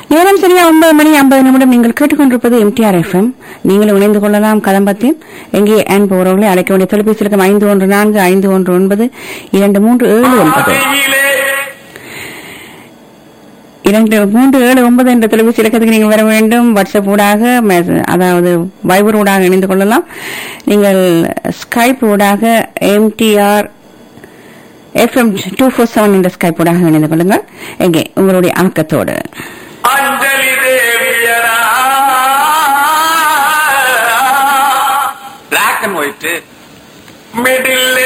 நேரம் சரியா ஒன்பது மணி ஐம்பது நிமிடம் நீங்கள் கேட்டுக்கொண்டிருப்பது எம்டிஆர் எஃப்எம் நீங்களும் இணைந்து கொள்ளலாம் கதம்பத்தில் எங்கே அன்பு உறவுகளை அழைக்க வேண்டிய தொலைபேசி இலக்கம் ஐந்து ஒன்று நான்கு ஐந்து ஒன்று ஒன்பது இரண்டு மூன்று ஏழு ஒன்பது இரண்டு மூன்று ஏழு ஒன்பது என்ற தொலைபேசி இலக்கத்துக்கு நீங்கள் வர வேண்டும் வாட்ஸ்அப் ஊடாக மெச- அதாவது வைபர் ஊடாக இணைந்து கொள்ளலாம் நீங்கள் ஸ்கைப் ஊடாக M T R F M two four seven என்ற ஸ்கைப் ஊடாக இணைந்து கொள்ளுங்கள் எங்கே உங்களுடைய ஆக்கத்தோடு அஞ்சலி தேவியரா பிளாக் அண்ட் ஒயிட் மிடில்